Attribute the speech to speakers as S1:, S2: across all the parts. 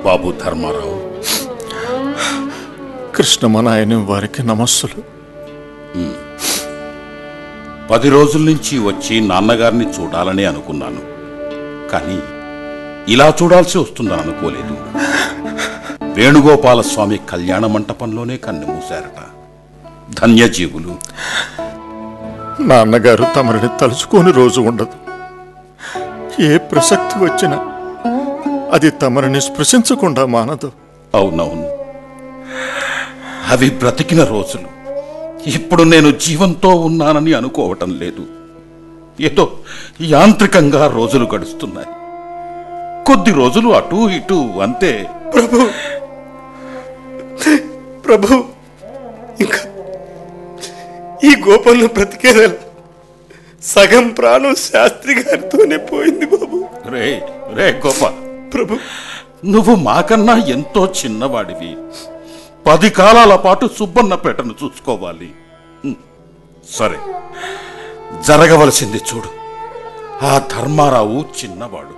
S1: బాబు ధర్మారావు
S2: కృష్ణమనాయని వారికి నమస్సులు
S1: పది రోజుల నుంచి వచ్చి నాన్నగారిని చూడాలని అనుకున్నాను కానీ ఇలా చూడాల్సి వస్తుందని అనుకోలేదు వేణుగోపాల స్వామి కళ్యాణ మంటపంలోనే కన్ను మూశారట ధన్యజీవులు
S2: నాన్నగారు తమరిని తలుచుకోని రోజు ఉండదు ఏ ప్రసక్తి వచ్చినా అది తమరిని స్పృశించకుండా మానదు
S1: అవునవును అవి బ్రతికిన రోజులు ఇప్పుడు నేను జీవంతో ఉన్నానని అనుకోవటం లేదు ఏదో యాంత్రికంగా రోజులు గడుస్తున్నాయి కొద్ది రోజులు అటు ఇటు అంతే
S3: ప్రభు ప్రభు ఇంకా ఈ గోపంలో బ్రతికేదెలా సగం ప్రాణం శాస్త్రి గారితోనే పోయింది బాబు
S1: రే రే గోప
S3: ప్రభు
S1: నువ్వు మాకన్నా ఎంతో చిన్నవాడివి పది కాలాల పాటు సుబ్బన్నపేటను చూసుకోవాలి హ్మ్. సరే జరగవలసింది చూడు ఆ ధర్మారావు చిన్నవాడు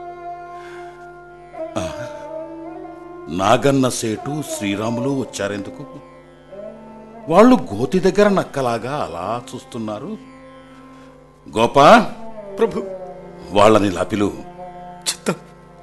S1: ఆ, నాగన్న సేటు శ్రీరాములు వచ్చారెందుకు వాళ్ళు గోతి దగ్గర నక్కలాగా అలా చూస్తున్నారు గోపా
S3: ప్రభు
S1: వాళ్ళని లపిలు
S3: చిత్తం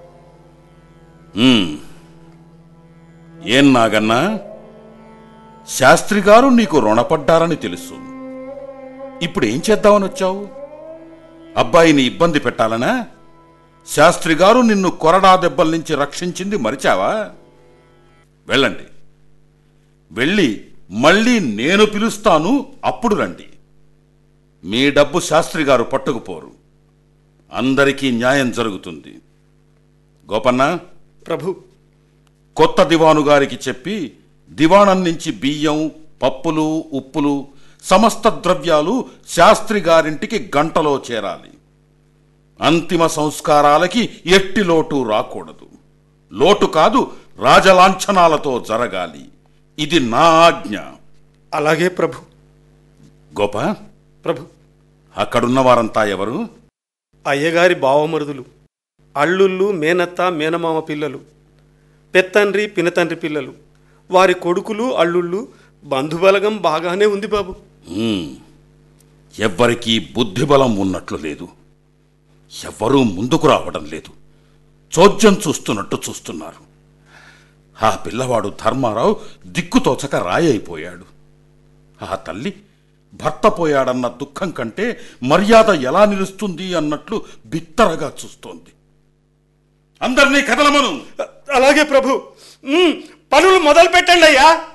S1: ఏం నాగన్నా శాస్త్రి గారు నీకు రుణపడ్డారని తెలుసు ఇప్పుడు ఏం చేద్దామని వచ్చావు అబ్బాయిని ఇబ్బంది పెట్టాలనా శాస్త్రి గారు నిన్ను కొరడా దెబ్బల నుంచి రక్షించింది మరిచావా వెళ్ళండి వెళ్ళి మళ్ళీ నేను పిలుస్తాను అప్పుడు రండి మీ డబ్బు శాస్త్రి గారు పట్టుకుపోరు అందరికీ న్యాయం జరుగుతుంది గోపన్న
S3: ప్రభు
S1: కొత్త దివాను గారికి చెప్పి దివాణం నుంచి బియ్యం పప్పులు ఉప్పులు సమస్త ద్రవ్యాలు శాస్త్రి గారింటికి గంటలో చేరాలి అంతిమ సంస్కారాలకి ఎట్టి లోటు రాకూడదు లోటు కాదు రాజలాంఛనాలతో జరగాలి ఇది నా ఆజ్ఞ
S3: అలాగే ప్రభు
S1: గోప
S3: ప్రభు
S1: అక్కడున్న వారంతా ఎవరు
S3: అయ్యగారి బావమరుదులు అల్లుళ్ళు మేనత్త మేనమామ పిల్లలు పెత్తండ్రి పినతండ్రి పిల్లలు వారి కొడుకులు అల్లుళ్ళు బంధుబలగం బాగానే ఉంది బాబు
S1: హ్మ్. ఎవ్వరికీ బుద్ధిబలం ఉన్నట్లు లేదు ఎవ్వరూ ముందుకు రావడం లేదు చోద్యం చూస్తున్నట్టు చూస్తున్నారు ఆ పిల్లవాడు ధర్మారావు దిక్కుతోచక రాయి అయిపోయాడు ఆ తల్లి భర్త పోయాడన్న దుఃఖం కంటే మర్యాద ఎలా నిలుస్తుంది అన్నట్లు బిత్తరగా చూస్తోంది అందరినీ కదలమను
S3: అలాగే ప్రభు మ్మ్, పనులు మొదలు పెట్టండి అయ్యా